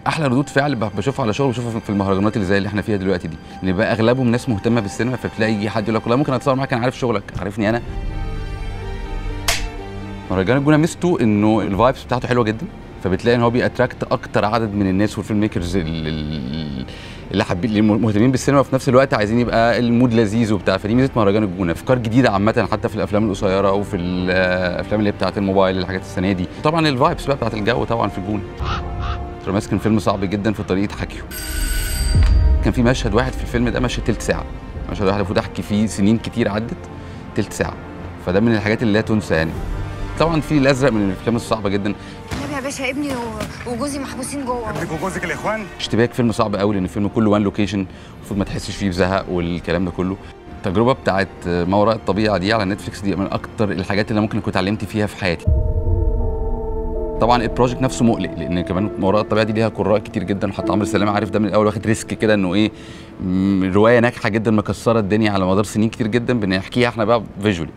احلى ردود فعل ب- بشوفها على شغل بشوفها في المهرجانات اللي زي اللي احنا فيها دلوقتي دي اللي بقى اغلبهم ناس مهتمه بالسينما فتلاقي يجي حد يقول لك والله ممكن اتصور معاك انا عارف شغلك عارفني انا مهرجان الجونه ميزته انه الفايبس بتاعته حلوه جدا فبتلاقي ان هو بيأتراكت اكتر عدد من الناس والفيلم ميكرز ال- ال- اللي حابين اللي مهتمين بالسينما وفي نفس الوقت عايزين يبقى المود لذيذ وبتاع فدي ميزه مهرجان الجونه افكار جديده عامه حتى في الافلام القصيره وفي الافلام اللي هي بتاعه الموبايل الحاجات السنه دي طبعا الفايبس بقى بتاعه الجو طبعا في الجونه ترماس كان فيلم صعب جدا في طريقه حكيه كان في مشهد واحد في الفيلم ده مشهد تلت ساعه مشهد واحد المفروض احكي فيه سنين كتير عدت تلت ساعه فده من الحاجات اللي لا تنسى يعني طبعا في الازرق من الافلام الصعبه جدا النبي يا باشا ابني و- وجوزي محبوسين جوه ابنك وجوزك الاخوان اشتباك فيلم صعب قوي لان الفيلم كله وان لوكيشن المفروض ما تحسش فيه بزهق والكلام ده كله التجربه بتاعت ما وراء الطبيعه دي على نتفليكس دي من اكتر الحاجات اللي ممكن اكون اتعلمت فيها في حياتي طبعا البروجكت نفسه مقلق لان كمان ما وراء الطبيعه دي ليها قراء كتير جدا وحتى عمرو سلامه عارف ده من الاول واخد ريسك كده انه ايه م- روايه ناجحه جدا مكسره الدنيا على مدار سنين كتير جدا بنحكيها احنا بقى فيجولي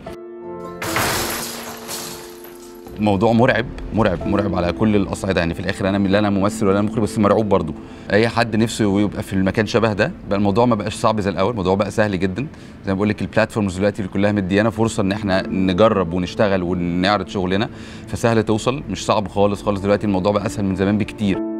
موضوع مرعب مرعب مرعب على كل الاصعده يعني في الاخر انا لا انا ممثل ولا انا مخرج بس مرعوب برضو اي حد نفسه يبقى في المكان شبه ده بقى الموضوع ما بقاش صعب زي الاول الموضوع بقى سهل جدا زي ما بقول لك البلاتفورمز دلوقتي اللي كلها مديانا فرصه ان احنا نجرب ونشتغل ونعرض شغلنا فسهل توصل مش صعب خالص خالص دلوقتي الموضوع بقى اسهل من زمان بكتير